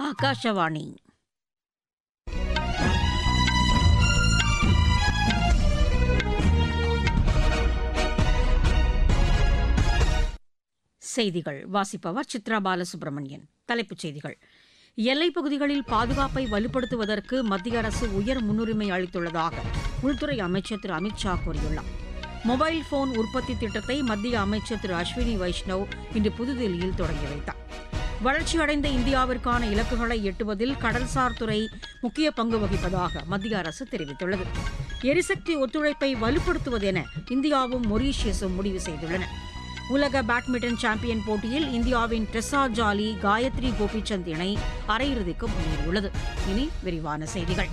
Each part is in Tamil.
ಆಕಾಶವಾಣಿ செய்திகள் வாசிப்பவர் சித்ரா பாலசுப்ரமணியன் தலைப்புச் செய்திகள் எல்லைப் பகுதிகளில் பாதுகாப்பை வலுப்படுத்துவதற்கு மத்திய அரசு உயர் முன்னுரிமை அளித்துள்ளதாக உள்துறை அமைச்சர் திரு அமித் ஷா கூறியுள்ளார் மொபைல் போன் உற்பத்தி திட்டத்தை மத்திய அமைச்சர் திரு அஸ்வினி வைஷ்ணவ் இன்று புதுதில்லியில் தொடங்கி வைத்தார் வளர்ச்சியடைந்த இந்தியாவிற்கான இலக்குகளை எட்டுவதில் கடல்சார் துறை முக்கிய பங்கு வகிப்பதாக மத்திய அரசு தெரிவித்துள்ளது எரிசக்தி ஒத்துழைப்பை வலுப்படுத்துவதென இந்தியாவும் மொரீஷியஸும் முடிவு செய்துள்ளன உலக பேட்மிண்டன் சாம்பியன் போட்டியில் இந்தியாவின் ட்ரெஸா ஜாலி காயத்ரி கோபிச்சந்த் இணை அரையிறுதிக்கு முன்னேறியுள்ளது இனி விரிவான செய்திகள்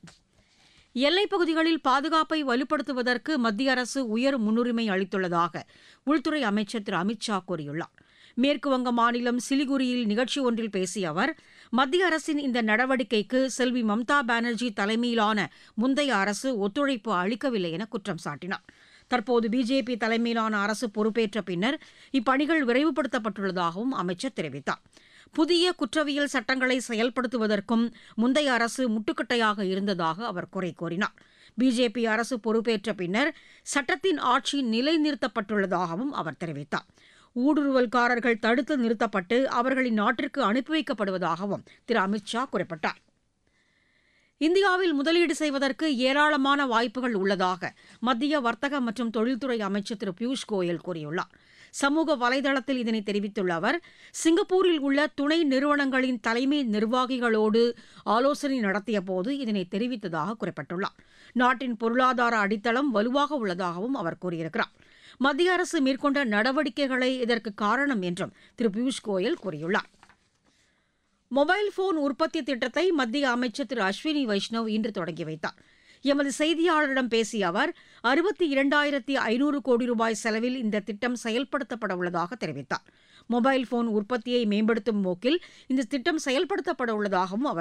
எல்லைப் பகுதிகளில் பாதுகாப்பை வலுப்படுத்துவதற்கு மத்திய அரசு உயர் முன்னுரிமை அளித்துள்ளதாக உள்துறை அமைச்சர் திரு அமித் ஷா கூறியுள்ளார் மேற்குவங்க மாநிலம் சிலிகுரியில் நிகழ்ச்சி ஒன்றில் பேசிய அவர் மத்திய அரசின் இந்த நடவடிக்கைக்கு செல்வி மம்தா பானர்ஜி தலைமையிலான முந்தைய அரசு ஒத்துழைப்பு அளிக்கவில்லை என குற்றம் சாட்டினார் தற்போது பிஜேபி தலைமையிலான அரசு பொறுப்பேற்ற பின்னர் இப்பணிகள் விரைவுபடுத்தப்பட்டுள்ளதாகவும் அமைச்சர் தெரிவித்தார் புதிய குற்றவியல் சட்டங்களை செயல்படுத்துவதற்கும் முந்தைய அரசு முட்டுக்கட்டையாக இருந்ததாக அவர் குறை கூறினார் பிஜேபி அரசு பொறுப்பேற்ற பின்னர் சட்டத்தின் ஆட்சி நிலைநிறுத்தப்பட்டுள்ளதாகவும் அவர் தெரிவித்தார் ஊடுருவல்காரர்கள் தடுத்து நிறுத்தப்பட்டு அவர்களின் நாட்டிற்கு அனுப்பி வைக்கப்படுவதாகவும் திரு அமித் ஷா குறிப்பிட்டார் இந்தியாவில் முதலீடு செய்வதற்கு ஏராளமான வாய்ப்புகள் உள்ளதாக மத்திய வர்த்தக மற்றும் தொழில்துறை அமைச்சர் திரு பியூஷ் கோயல் கூறியுள்ளார் சமூக வலைதளத்தில் இதனை தெரிவித்துள்ள அவர் சிங்கப்பூரில் உள்ள துணை நிறுவனங்களின் தலைமை நிர்வாகிகளோடு ஆலோசனை நடத்திய போது இதனை தெரிவித்ததாக குறிப்பிட்டுள்ளார் நாட்டின் பொருளாதார அடித்தளம் வலுவாக உள்ளதாகவும் அவர் கூறியிருக்கிறார் மத்திய அரசு மேற்கொண்ட நடவடிக்கைகளே இதற்கு காரணம் என்றும் திரு பியூஷ் கோயல் கூறியுள்ளார் மொபைல் போன் உற்பத்தி திட்டத்தை மத்திய அமைச்சர் திரு அஸ்வினி வைஷ்ணவ் இன்று தொடங்கி வைத்தார் எமது செய்தியாளரிடம் பேசிய அவர் அறுபத்தி இரண்டாயிரத்தி ஐநூறு கோடி ரூபாய் செலவில் இந்த திட்டம் செயல்படுத்தப்பட உள்ளதாக தெரிவித்தார் மொபைல் போன் உற்பத்தியை மேம்படுத்தும் நோக்கில் இந்த திட்டம் செயல்படுத்தப்பட உள்ளதாகவும் அவர்